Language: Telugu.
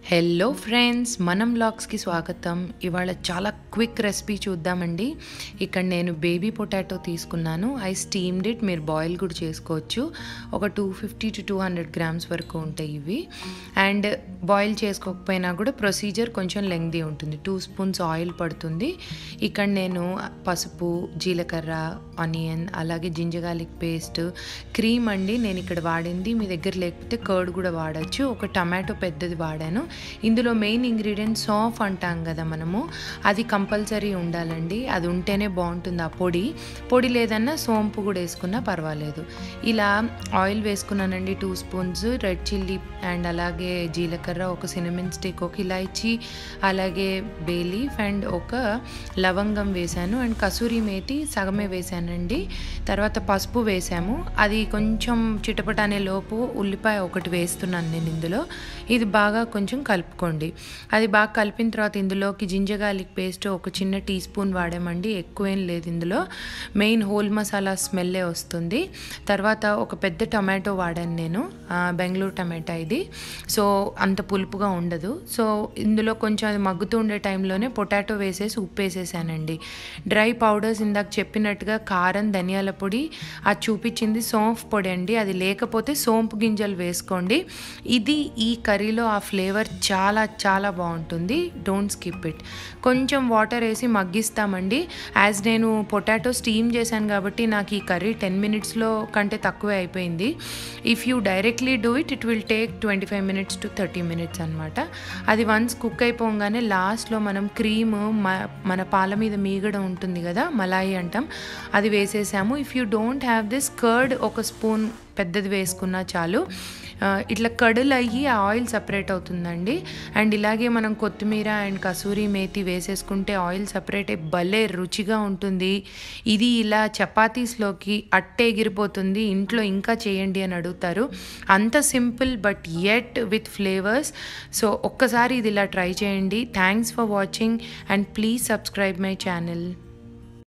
హలో ఫ్రెండ్స్ మనం బ్లాగ్స్కి స్వాగతం ఇవాళ చాలా క్విక్ రెసిపీ చూద్దామండి ఇక్కడ నేను బేబీ పొటాటో తీసుకున్నాను ఐ స్టీమ్డ్ ఇట్ మీరు బాయిల్ కూడా చేసుకోవచ్చు ఒక two fifty to two hundred grams వరకు ఉంటాయి ఇవి అండ్ బాయిల్ చేసుకోకపోయినా కూడా ప్రొసీజర్ కొంచెం లెంగ్దీ ఉంటుంది టూ స్పూన్స్ ఆయిల్ పడుతుంది ఇక్కడ నేను పసుపు జీలకర్ర ఆనియన్ అలాగే జింజగాలిక్ పేస్ట్ క్రీమ్ అండి నేను ఇక్కడ వాడింది మీ దగ్గర లేకపోతే కర్డ్ కూడా వాడచ్చు ఒక టమాటో పెద్దది వాడాను ఇందులో మెయిన్ ఇంగ్రీడియంట్ సాఫ్ అంటాం కదా మనము అది కంపల్సరీ ఉండాలండి అది ఉంటేనే బాగుంటుంది ఆ పొడి పొడి లేదన్నా సోంపు కూడా వేసుకున్నా పర్వాలేదు ఇలా ఆయిల్ వేసుకున్నానండి two spoons red chilli and అలాగే జీలకర్ర ఒక సినమిన్ స్టిక్ ఒక ఇలాచి అలాగే బే లీఫ్ అండ్ ఒక లవంగం వేశాను అండ్ కసూరి మేతి సగమే వేశానండి తర్వాత పసుపు వేసాము అది కొంచెం చిటపట అనే లోపు ఉల్లిపాయ ఒకటి వేస్తున్నాను నేను ఇందులో ఇది బాగా కొంచెం కలుపుకోండి అది బాగా కలిపిన తర్వాత ఇందులోకి జింజగార్లిక్ పేస్ట్ ఒక చిన్న టీ స్పూన్ వాడామండి ఎక్కువేం లేదు ఇందులో మెయిన్ హోల్ మసాలా స్మెల్లే వస్తుంది తర్వాత ఒక పెద్ద టమాటో వాడాను నేను ఆ, బెంగళూరు టమాటా ఇది సో అంత పులుపుగా ఉండదు సో ఇందులో కొంచెం అది మగ్గుతూ ఉండే టైంలోనే పొటాటో వేసేసి ఉప్పు వేసేసానండి డ్రై పౌడర్స్ ఇందాక చెప్పినట్టుగా కారం ధనియాల పొడి అది చూపించింది సోంపు పొడి అండి అది లేకపోతే సోంపు గింజలు వేసుకోండి ఇది ఈ కర్రీలో ఆ ఫ్లేవర్ చాలా చాలా బాగుంటుంది డోంట్ స్కిప్ ఇట్ కొంచెం వాటర్ వేసి మగ్గిస్తామండి యాజ్ నేను పొటాటో స్టీమ్ చేశాను కాబట్టి నాకు ఈ కర్రీ టెన్ మినిట్స్లో కంటే తక్కువే అయిపోయింది if you directly do it it will take twenty five minutes to thirty minutes అనమాట అది వన్స్ కుక్ అయిపోగానే లాస్ట్లో మనం క్రీమ్ మన పాల మీద మీగడ ఉంటుంది కదా మలాయి అంటాం అది వేసేసాము if you don't have this curd ఒక స్పూన్ పెద్దది వేసుకున్నా చాలు ఆ, ఇట్లా కడులు అయ్యి ఆ ఆయిల్ సపరేట్ అవుతుందండి అండ్ ఇలాగే మనం కొత్తిమీర అండ్ కసూరి మేతి వేసేసుకుంటే ఆయిల్ సపరేట్ అయ్యి భలే రుచిగా ఉంటుంది ఇది ఇలా చపాతీస్లోకి అట్టే ఎగిరిపోతుంది ఇంట్లో ఇంకా చేయండి అని అడుగుతారు అంత simple but yet with flavours so ఒక్కసారి ఇది ఇలా ట్రై చేయండి thanks for watching and please subscribe my channel